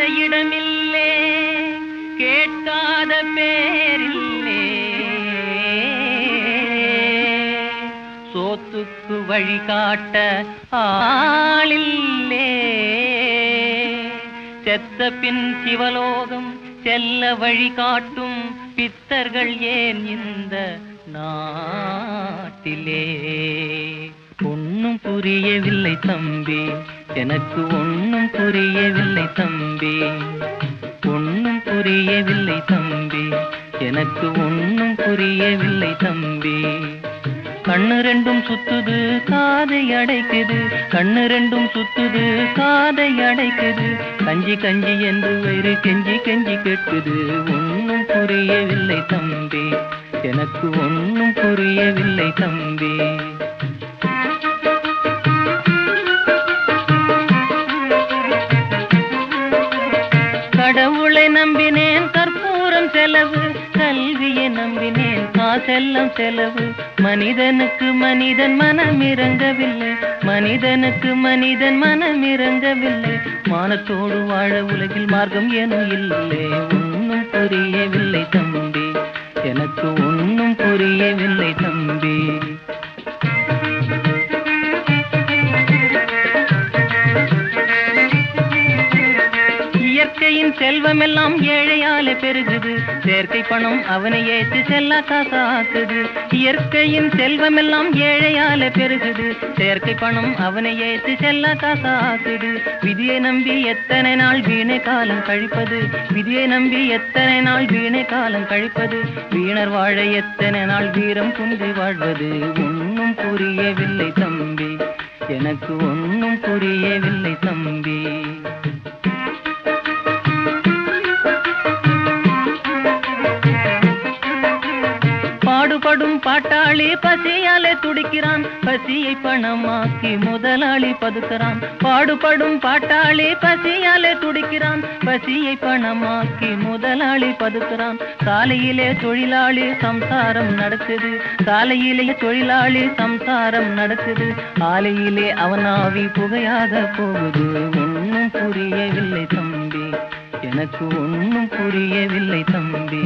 இடமில்லே கேட்காத பேரில்லே சோத்துக்கு வழிகாட்ட ஆளில்லே செத்த பின் சிவலோகம் செல்ல வழிகாட்டும் பித்தர்கள் ஏன் இந்த நாட்டிலே ஒன்னும் புரியவில்லை தம்பி எனக்கு ஒன்னும் புரியவில்லை தம்பி ஒன்னும் புரியவில்லை தம்பி எனக்கு ஒன்னும் புரியவில்லை தம்பி கண்ணு ரெண்டும் சுத்துது காதை அடைக்குது கண்ணு ரெண்டும் சுத்துது காதை அடைக்குது கஞ்சி கஞ்சி என்று வயிறு கெஞ்சி கெஞ்சி கேட்குது ஒன்னும் புரியவில்லை தம்பி எனக்கு ஒன்னும் புரியவில்லை தம்பி கடவுளை நம்பினேன் கற்பூரம் செலவு கல்வியை நம்பினேன் காசெல்லாம் செலவு மனிதனுக்கு மனிதன் மனம் இறங்கவில்லை மனிதனுக்கு மனிதன் மனம் இறங்கவில்லை மானத்தோடு வாழ உலகில் மார்க்கம் ஏனும் இல்லை ஒன்னும் புரியவில்லை தம்பி எனக்கு ஒன்னும் புரியவில்லை தம்பி இயற்கையின் செல்வமெல்லாம் ஏழையாலே பெருகுது செயற்கை பணம் அவனை ஏற்று செல்லா காசாக்குது இயற்கையின் செல்வமெல்லாம் ஏழையாலே பெருகுது செயற்கை பணம் அவனை ஏற்று செல்லா காசாக்குது விதியை நம்பி எத்தனை நாள் வீணை காலம் கழிப்பது விதியை நம்பி எத்தனை நாள் வீணை காலம் கழிப்பது வீணர் வாழ எத்தனை நாள் வீரம் குன்றி வாழ்வது ஒன்னும் புரியவில்லை தம்பி எனக்கு ஒன்னும் புரியவில்லை தம்பி பாடுபடும் பாட்டாளி பசியாலே துடிக்கிறான் பசியை பணமாக்கி முதலாளி பதுக்கிறான் பாடுபடும் பாட்டாளி பசியாலே துடிக்கிறான் பசியை பணமாக்கி முதலாளி பதுக்கிறான் சாலையிலே தொழிலாளி சம்சாரம் நடக்குது சாலையிலே தொழிலாளி சம்சாரம் நடக்குது ஆலையிலே அவனாவி புகையாக போகுது ஒன்னும் புரியவில்லை தம்பி எனக்கு ஒன்னும் புரியவில்லை தம்பி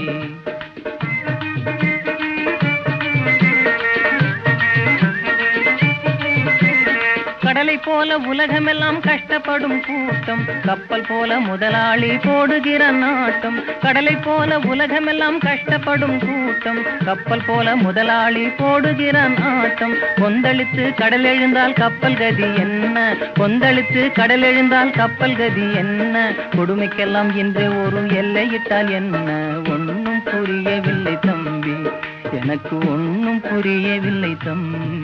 கடலை போல உலகமெல்லாம் கஷ்டப்படும் கூட்டம் கப்பல் போல முதலாளி போடுகிற நாட்டம் கடலை போல உலகமெல்லாம் கஷ்டப்படும் கூட்டம் கப்பல் போல முதலாளி போடுகிற நாட்டம் கொந்தளித்து கடல் எழுந்தால் கப்பல் கதி என்ன கொந்தளித்து கடல் எழுந்தால் கப்பல் கதி என்ன கொடுமைக்கெல்லாம் இன்று ஒரு எல்லையிட்டால் என்ன ஒன்னும் புரியவில்லை தம்பி எனக்கு ஒன்னும் புரியவில்லை தம்பி